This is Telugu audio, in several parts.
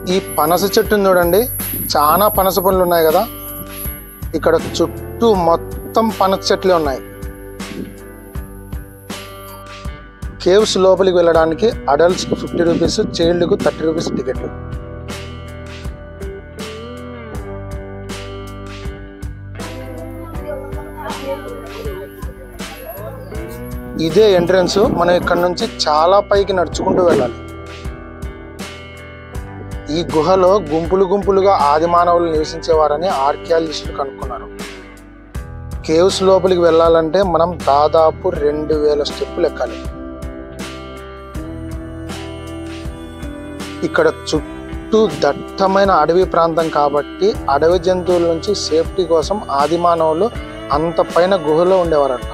ఈ పనస చెట్టుని చూడండి చాలా పనస పండ్లు ఉన్నాయి కదా ఇక్కడ చుట్టూ మొత్తం పనస చెట్లే ఉన్నాయి కేవ్స్ లోపలికి వెళ్ళడానికి అడల్ట్స్కి ఫిఫ్టీ రూపీస్ చైల్డ్కు థర్టీ రూపీస్ టికెట్ ఇదే ఎంట్రన్స్ మనం ఇక్కడ నుంచి చాలా పైకి నడుచుకుంటూ వెళ్ళాలి ఈ గుహలో గుంపులు గుంపులుగా ఆది మానవులు నివసించేవారని ఆర్కియాలజిస్టులు కనుక్కున్నారు కేవ్స్ లోపలికి వెళ్ళాలంటే మనం దాదాపు రెండు వేల స్టెప్పులు ఎక్కాలి ఇక్కడ చుట్టూ దట్టమైన అడవి ప్రాంతం కాబట్టి అడవి జంతువుల నుంచి సేఫ్టీ కోసం ఆది మానవులు అంత పైన గుహలో ఉండేవారంట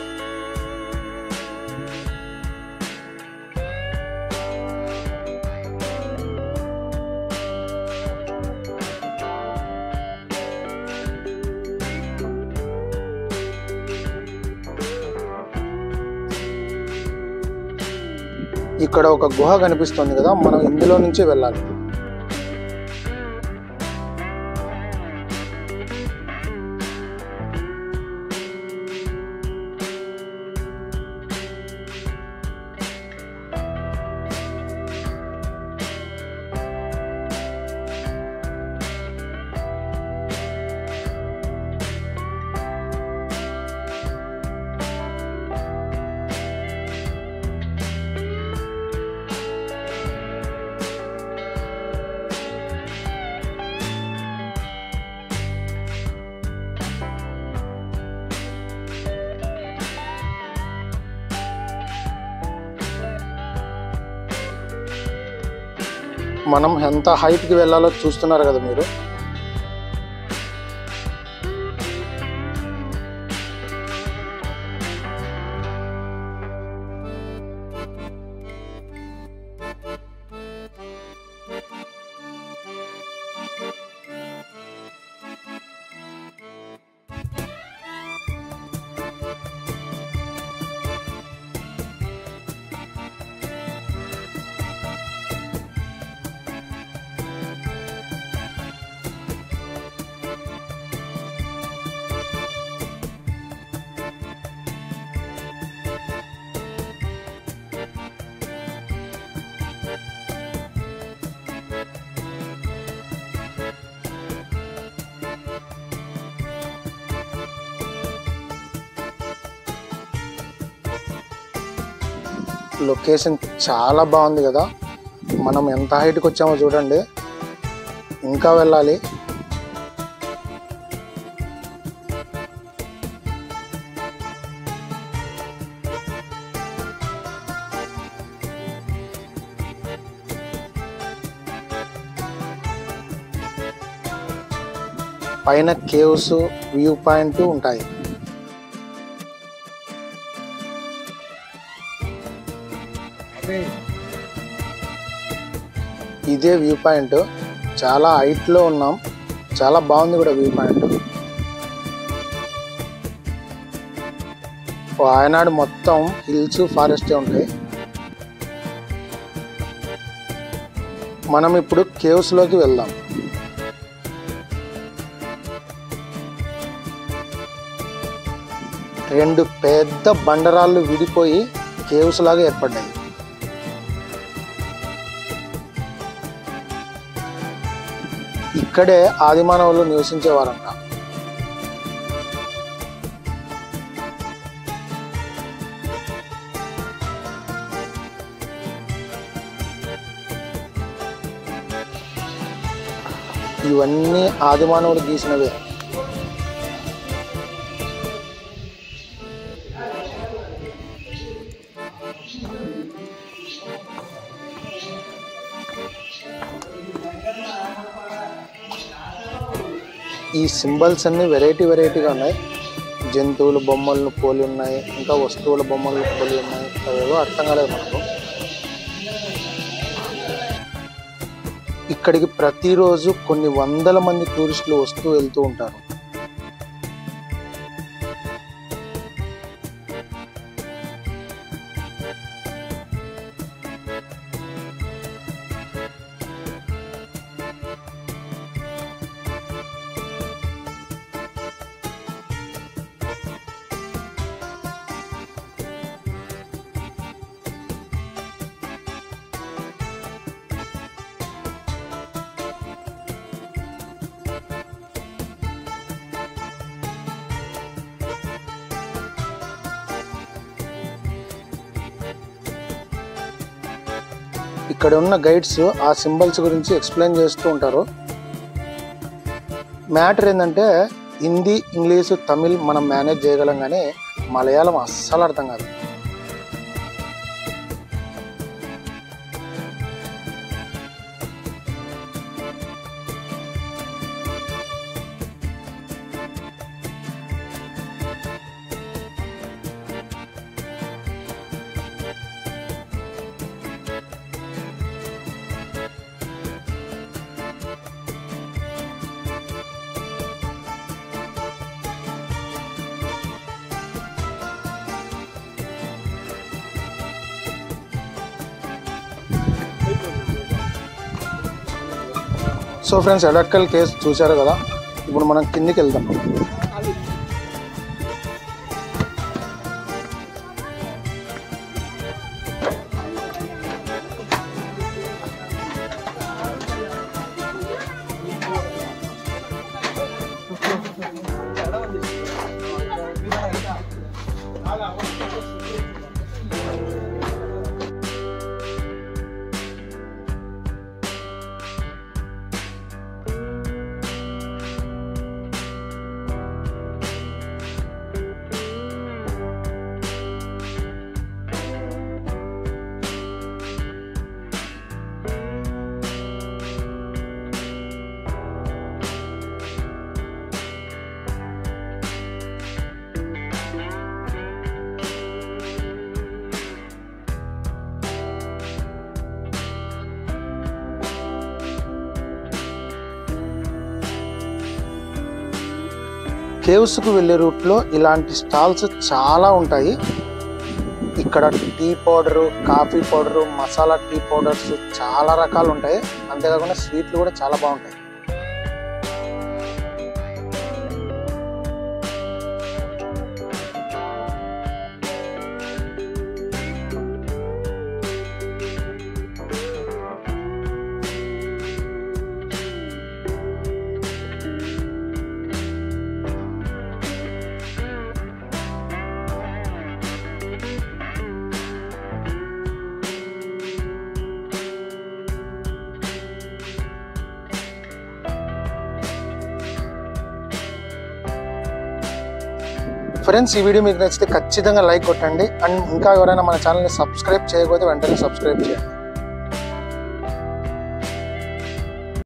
ఇక్కడ ఒక గుహ కనిపిస్తుంది కదా మనం ఇందులో నుంచి వెళ్ళాలి మనం ఎంత హైట్కి వెళ్ళాలో చూస్తున్నారు కదా మీరు లొకేషన్ చాలా బాగుంది కదా మనం ఎంత హైట్కి వచ్చామో చూడండి ఇంకా వెళ్ళాలి పైన కేవ్స్ వ్యూ పాయింట్ ఉంటాయి ఇదే వ్యూ పాయింట్ చాలా హైట్లో ఉన్నాం చాలా బాగుంది కూడా వ్యూ పాయింట్ వాయనాడు మొత్తం హిల్స్ ఫారెస్టే ఉంటాయి మనం ఇప్పుడు కేవ్స్లోకి వెళ్దాం రెండు పెద్ద బండరాళ్ళు విడిపోయి కేవ్స్ లాగా ఏర్పడ్డాయి ఇక్కడే ఆదిమానవులు నివసించేవారంట ఇవన్నీ ఆదిమానవులు గీసినవే ఈ సింబల్స్ అన్ని వెరైటీ వెరైటీగా ఉన్నాయి జంతువుల బొమ్మలను పోలి ఉన్నాయి ఇంకా వస్తువుల బొమ్మలను పోలి ఉన్నాయి అవేవో అర్థం కాలేదు మనకు ఇక్కడికి ప్రతిరోజు కొన్ని వందల మంది టూరిస్టులు వస్తూ వెళ్తూ ఉంటారు ఇక్కడ ఉన్న గైడ్స్ ఆ సింబల్స్ గురించి ఎక్స్ప్లెయిన్ చేస్తూ ఉంటారు మ్యాటర్ ఏంటంటే హిందీ ఇంగ్లీషు తమిళ్ మనం మేనేజ్ చేయగలం కానీ మలయాళం అస్సలు అర్థం కాదు సో ఫ్రెండ్స్ ఎడక్కల్ కేసు చూశారు కదా ఇప్పుడు మనం కిందికి వెళ్దాం కేవ్స్కు వెళ్ళే రూట్లో ఇలాంటి స్టాల్స్ చాలా ఉంటాయి ఇక్కడ tea powder coffee powder masala tea powders చాలా రకాలు ఉంటాయి అంతేకాకుండా స్వీట్లు కూడా చాలా బాగుంటాయి ఫ్రెండ్స్ ఈ వీడియో మీకు నచ్చితే ఖచ్చితంగా లైక్ కొట్టండి అండ్ ఇంకా ఎవరైనా మన ఛానల్ని సబ్స్క్రైబ్ చేయకపోతే వెంటనే సబ్స్క్రైబ్ చేయండి